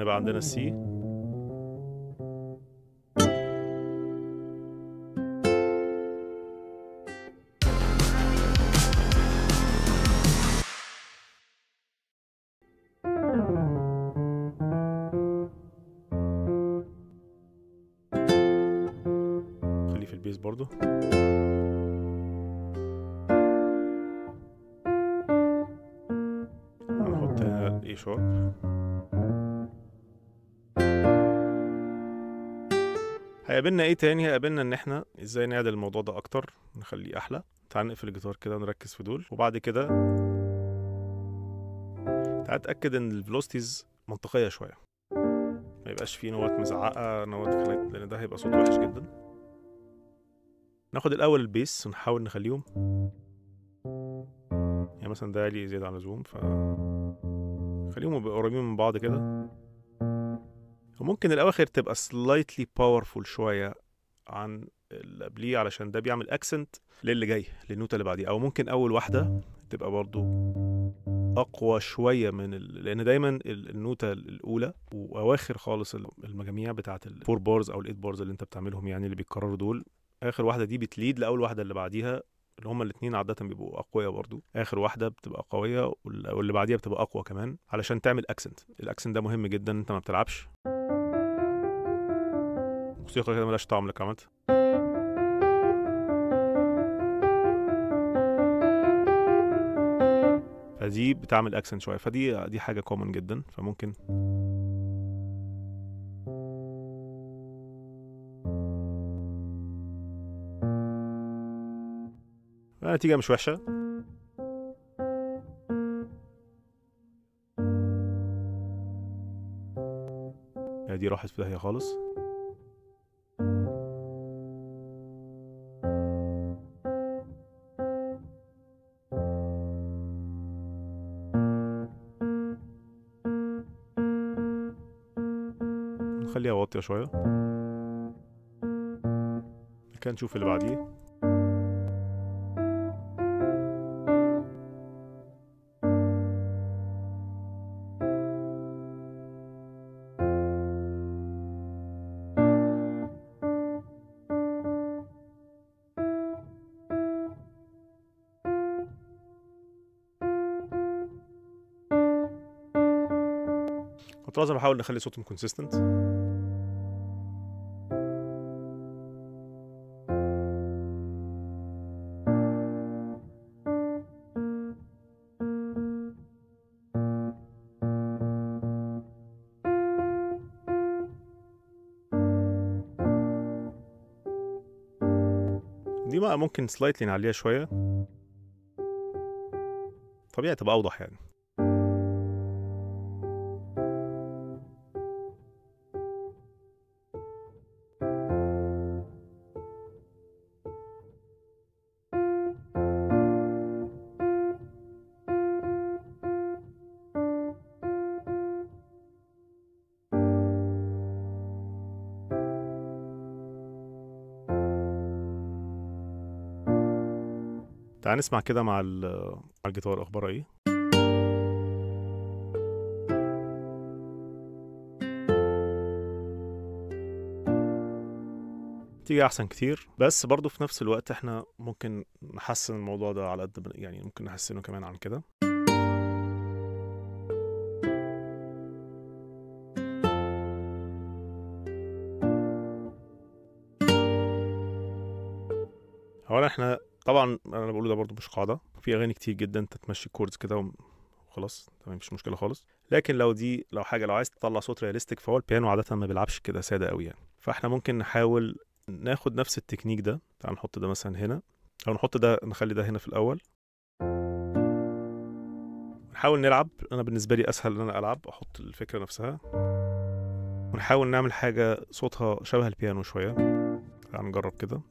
هيبقى عندنا السي خليه في البيس برضو هنحط هنا الاي شارب هيقابلنا ايه تاني هيقابلنا ان احنا ازاي نعدل الموضوع ده اكتر نخليه احلى تعال نقفل الجيتار كده ونركز في دول وبعد كده تعال اتاكد ان الفلوستيز منطقيه شويه ما يبقاش فيه نوات مزعقه نوات خلت لان ده هيبقى صوت وحش جدا ناخد الاول البيس ونحاول نخليهم يعني مثلا ده لي زياده عن اللزوم ف خليهم يبقوا قريبين من بعض كده وممكن الاواخر تبقى slightly powerful شويه عن اللي قبليه علشان ده بيعمل اكسنت للي جاي للنوتة اللي بعديه او ممكن اول واحده تبقى برضو اقوى شويه من ال... لان دايما ال- النوتة الاولى واواخر خالص ال- المجاميع بتاعه الفور بارز او الايت بارز اللي انت بتعملهم يعني اللي بيتكرروا دول اخر واحده دي بتليد لاول واحده اللي بعديها اللي هما الاثنين عاده بيبقوا اقوياء برضو اخر واحده بتبقى قويه وال- واللي بعديها بتبقى اقوى كمان علشان تعمل اكسنت الاكسنت ده مهم جدا انت ما بتلعبش موسيقى كده ملهاش طعم لك عملت فدي بتعمل اكسنت شويه فدي دي حاجه كومن جدا فممكن النتيجه مش وحشه يعني دي راحت في داهيه خالص نخليها واطية شوية كان نشوف اللي بعديه كنت لازم احاول نخلي صوتهم كونسيستنت دي بقى ممكن سلايتلي نعليها شوية طبيعي تبقى أوضح يعني تعال نسمع كده مع ال- مع الجيتار اخبارها ايه تيجي احسن كتير بس برضو في نفس الوقت احنا ممكن نحسن الموضوع ده على قد ما- يعني ممكن نحسنه كمان عن كده اولا احنا طبعا انا بقوله ده برضو مش قاعده في اغاني كتير جدا انت تمشي الكوردز كده وم- وخلاص تمام مفيش مشكله خالص لكن لو دي لو حاجه لو عايز تطلع صوت رياليستيك فهو البيانو عاده ما بيلعبش كده ساده قوي يعني فاحنا ممكن نحاول ناخد نفس التكنيك ده تعال نحط ده مثلا هنا او نحط ده نخلي ده هنا في الاول نحاول نلعب انا بالنسبه لي اسهل ان انا العب احط الفكره نفسها ونحاول نعمل حاجه صوتها شبه البيانو شويه تعال نجرب كده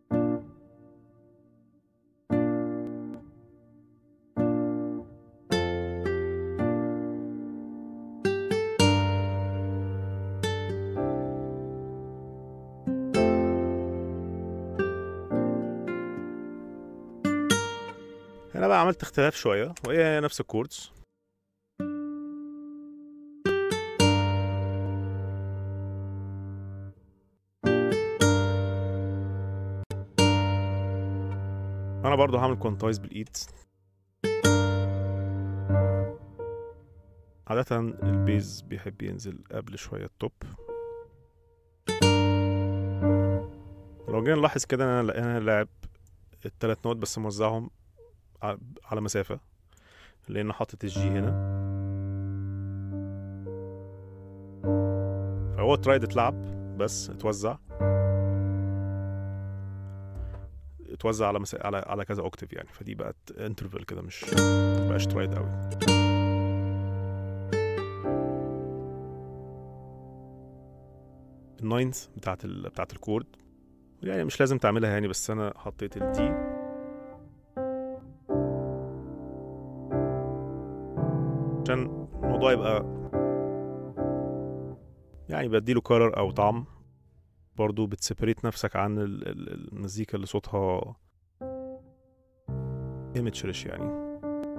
هنا بقى عملت اختلاف شويه وهي نفس الكوردز برضو هعمل كونتايز بالايد عادة البيز بيحب ينزل قبل شوية التوب لو جينا نلاحظ كده انا انا لاعب التلات نوت بس موزعهم ع- على مسافة لأن حاطط الجي هنا فهو ترايد اتلعب بس اتوزع اتوزع على مسا... على على كذا اوكتيف يعني فدي بقت انترفال كده مش مبقاش ترايد قوي الناينث بتاعت ال... بتاعت الكورد يعني مش لازم تعملها يعني بس انا حطيت الدي عشان الموضوع يبقى يعني بديله كارر او طعم برضو بتسيبريت نفسك عن ال- ال- المزيكا اللي صوتها ايمتشرش يعني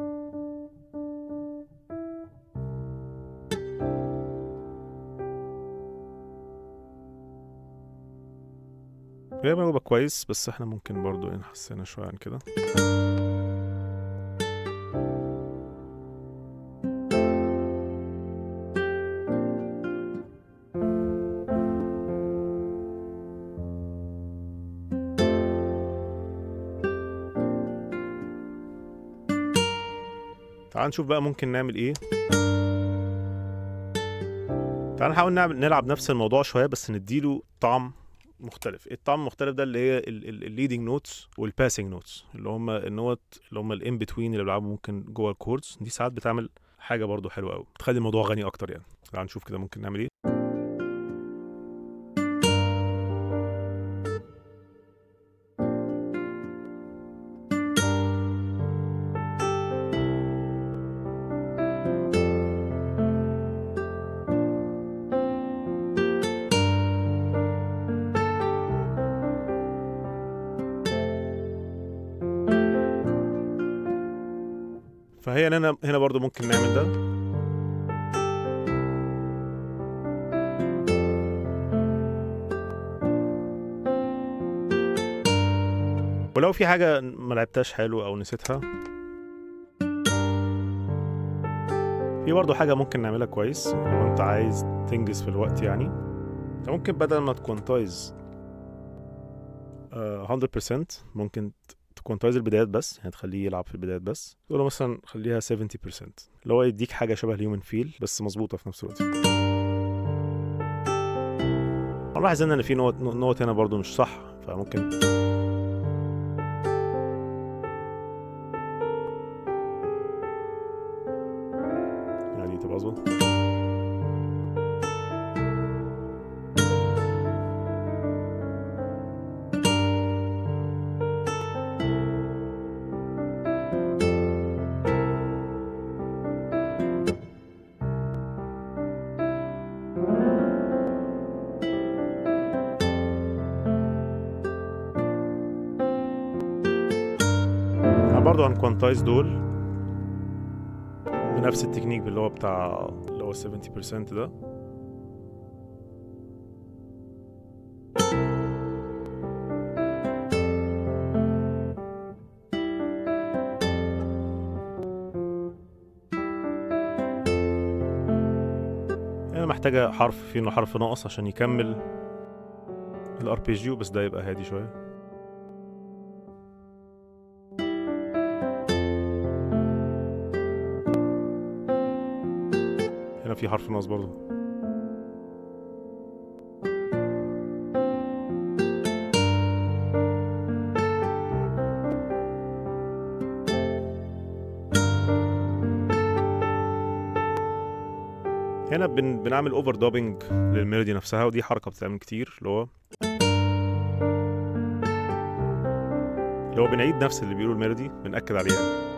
هي مجربة كويس بس احنا ممكن برضو إيه نحسنها شوية عن كده تعال نشوف بقى ممكن نعمل ايه تعال نحاول نعمل نلعب نفس الموضوع شوية بس نديله طعم مختلف الطعم المختلف ده اللي هي الليدنج نوتس والباسنج نوتس اللي هم النوت اللي هم الان بتوين اللي بيلعبوا ممكن جوه الكوردز دي ساعات بتعمل حاجه برضو حلوه قوي بتخلي الموضوع غني اكتر يعني تعال نشوف كده ممكن نعمل ايه فهي هنا هنا برضو ممكن نعمل ده ولو في حاجة ما لعبتهاش حلو أو نسيتها في برضو حاجة ممكن نعملها كويس لو أنت عايز تنجز في الوقت يعني أنت ممكن بدل ما تكونتايز آه، 100% ممكن تكونتايز البدايات بس يعني تخليه يلعب في البدايات بس تقول له مثلا خليها 70% اللي هو يديك حاجة شبه الهيومن فيل بس مظبوطة في نفس الوقت ألاحظ إن في نوت نوت هنا برضو مش صح فممكن يعني تبقى أظبط انا برضو هنكوانتايز دول بنفس التكنيك اللي هو بتاع اللي هو 70% ده هنا محتاجة حرف فيه انه حرف ناقص عشان يكمل الاربيجيو بس ده يبقى هادي شوية هنا في حرف ناقص برضه هنا بن... بنعمل اوفر دوبنج للميلودي نفسها ودي حركه بتتعمل كتير اللي هو اللي هو بنعيد نفس اللي بيقوله الميلودي بنأكد عليه يعني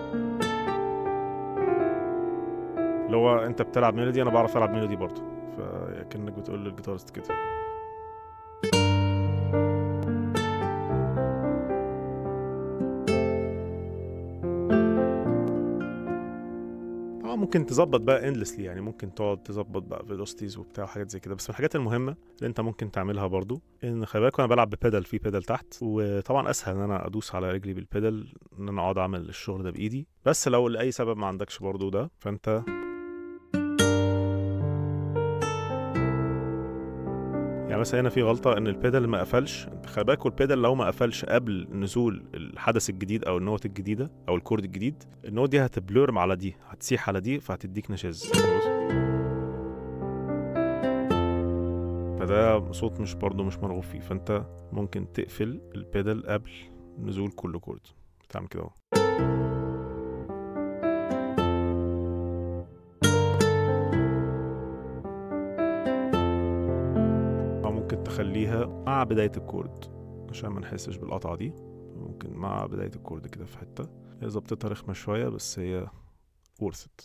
اللي هو انت بتلعب ميلودي انا بعرف العب ميلودي برضه فكأنك بتقول للجيتارست كده طبعا ممكن ممكن تظبط بقى اندلسلي يعني ممكن تقعد تظبط بقى فيلوسيتيز وبتاع وحاجات زي كده بس من الحاجات المهمه اللي انت ممكن تعملها برضو ان خلي بالك وانا بلعب ببيدال في بيدال تحت وطبعا اسهل ان انا ادوس على رجلي بالبيدال ان انا اقعد اعمل الشغل ده بايدي بس لو لاي سبب ما عندكش برضو ده فانت يعني مثلا هنا في غلطه ان البيدال ما قفلش خلي بالك البيدال لو ما قفلش قبل نزول الحدث الجديد او النوت الجديده او الكورد الجديد النوت دي هتبلورم على دي هتسيح على دي فهتديك نشاز بص. فده صوت مش برضه مش مرغوب فيه فانت ممكن تقفل البيدال قبل نزول كل كورد تعمل كده اهو أو ممكن تخليها مع بداية الكورد عشان ما نحسش بالقطعة دي ممكن مع بداية الكورد كده في حتة هي ظبطتها رخمة شوية بس هي worth it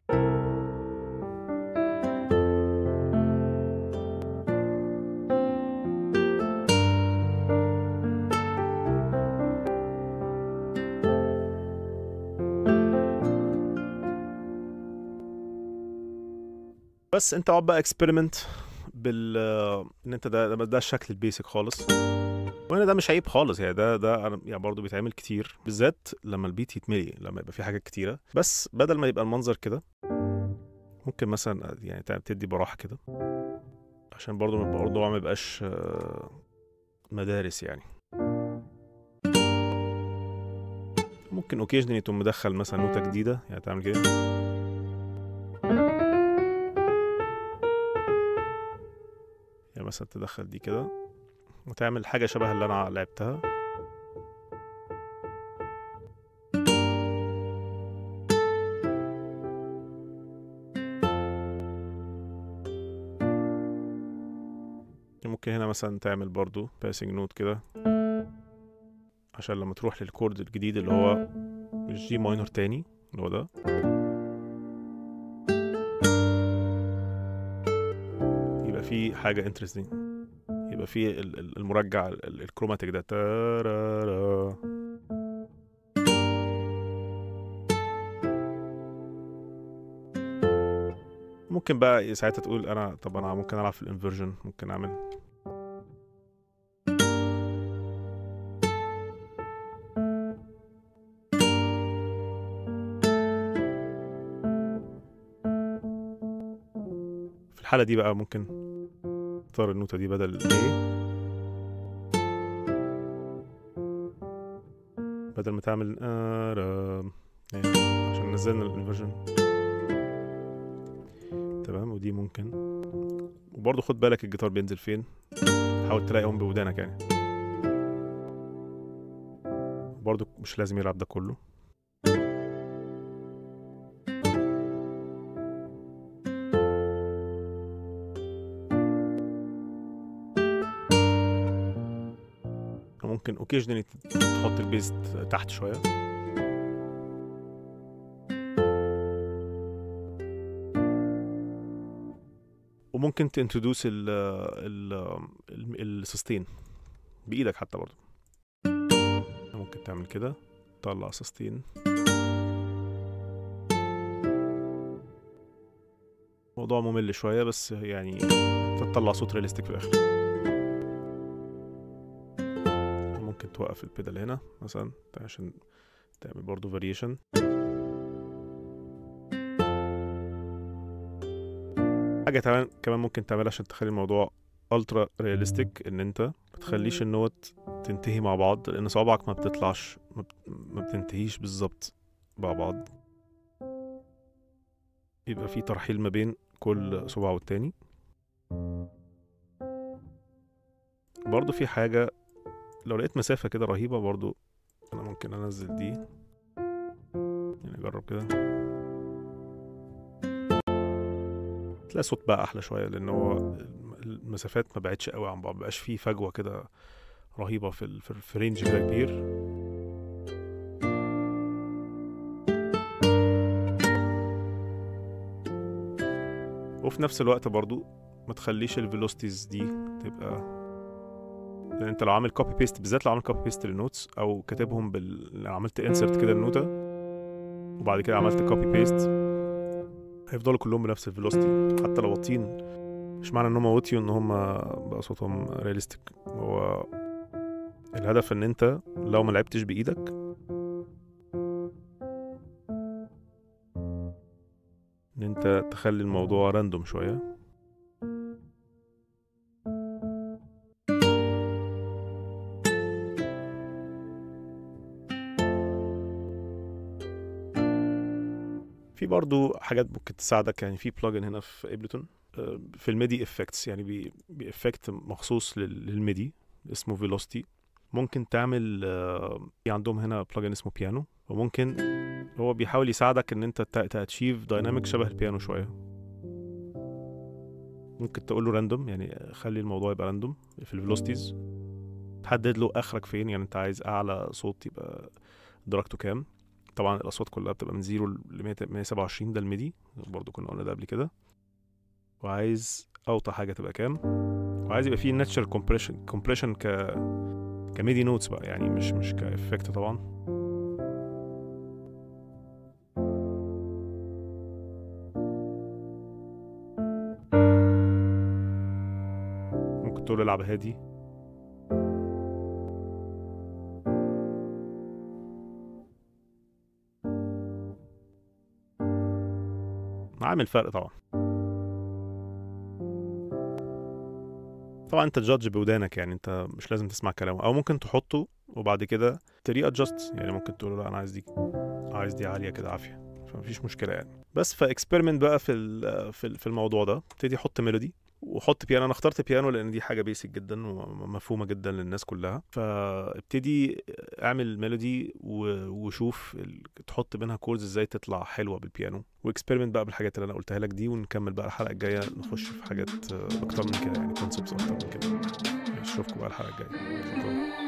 بس انت اقعد بقى اكسبيرمنت بال ان انت ده ده, ده الشكل البيسك خالص وهنا ده مش عيب خالص يعني ده ده انا يعني برضه بيتعمل كتير بالذات لما البيت يتملي لما يبقى في حاجات كتيره بس بدل ما يبقى المنظر كده ممكن مثلا يعني تع- تدي براحه كده عشان برضه الموضوع ما يبقاش آه، مدارس يعني ممكن اوكيجنالي تقوم مدخل مثلا نوتة جديدة يعني تعمل كده يعني مثلا تدخل دي كده وتعمل حاجة شبه اللي أنا لعبتها ممكن هنا مثلا تعمل برضو باسنج نوت كده عشان لما تروح للكورد الجديد اللي هو مش جي ماينور تاني اللي هو ده يبقى في حاجة انترستنج يبقى في ال- ال- المرجع ال- ال- الكروماتيك ده تارارا. ممكن بقى ساعتها تقول انا طب انا ممكن العب في الانفرجن ممكن اعمل في الحالة دي بقى ممكن تختار النوتة دي بدل A بدل ما تعمل آرا يعني عشان نزلنا الانفرجن تمام ودي ممكن وبرضه خد بالك الجيتار بينزل فين حاول تلاقيهم بودانك يعني برضه مش لازم يلعب ده كله ممكن اوكيجنالي تحط البيز تحت شويه وممكن تنترودوس ال ال ال- السستين بايدك حتى برضه ممكن تعمل كده تطلع سستين موضوع ممل شويه بس يعني تطلع صوت رياليستيك في الاخر ممكن توقف البيدال هنا مثلا عشان تعمل برضو فاريشن حاجة كمان كمان ممكن تعملها عشان تخلي الموضوع الترا رياليستيك ان انت ما تخليش النوت تنتهي مع بعض لان صوابعك ما بتطلعش ما, بت... ما بتنتهيش بالظبط مع بعض يبقى في ترحيل ما بين كل صباع والتاني برضو في حاجة لو لقيت مسافة كده رهيبة برضو أنا ممكن أنزل دي يعني أجرب كده تلاقي الصوت بقى أحلى شوية لأن هو المسافات ما بعدش قوي عن بعض مبقاش فيه فجوة كده رهيبة في ال- في في رينج كده كبير وفي نفس الوقت برضو ما تخليش الفيلوستيز دي تبقى لان انت لو عامل كوبي بيست بالذات لو عامل كوبي بيست للنوتس او كاتبهم بال لو عملت انسرت كده النوتة وبعد كده عملت كوبي بيست هيفضلوا كلهم بنفس الفيلوسيتي حتى لو واطيين مش معنى ان هم وطيوا ان هم بقى صوتهم رياليستيك هو الهدف ان انت لو ما لعبتش بايدك ان انت تخلي الموضوع راندوم شويه في برضو حاجات ممكن تساعدك يعني في بلجن هنا في ابلتون في الميدي افكتس يعني بي بيفكت مخصوص لل- للميدي اسمه فيلوسيتي ممكن تعمل آه، في عندهم هنا بلجن اسمه بيانو وممكن هو بيحاول يساعدك ان انت تاتشيف دايناميك شبه البيانو شويه ممكن تقول له راندوم يعني خلي الموضوع يبقى راندوم في الفيلوسيتيز تحدد له اخرك فين يعني انت عايز اعلى صوت يبقى درجته كام طبعا الاصوات كلها بتبقى من 0 ل 127 ده الميدي برضه كنا قلنا ده قبل كده وعايز اوطى حاجه تبقى كام وعايز يبقى فيه ناتشرال كومبريشن كومبريشن ك كميدي نوتس بقى يعني مش مش كافكت طبعا ممكن تقول له العب هادي عامل فرق طبعا طبعا انت جادج بودانك يعني انت مش لازم تسمع كلامه او ممكن تحطه وبعد كده تري ادجست يعني ممكن تقول له لا انا عايز دي عايز دي عاليه كده عافيه فمفيش مشكله يعني بس فاكسبيرمنت بقى في ال- في ال- في الموضوع ده ابتدي حط ميلودي وحط بيانو انا اخترت بيانو لان دي حاجه بيسك جدا ومفهومه جدا للناس كلها فابتدي اعمل ميلودي و- وشوف ال- تحط بينها كوردز ازاي تطلع حلوه بالبيانو واكسبيرمنت بقى بالحاجات اللي انا قلتها لك دي ونكمل بقى الحلقه الجايه نخش في حاجات اكتر من كده يعني كونسبتس اكتر من كده اشوفكم بقى الحلقه الجايه شكرا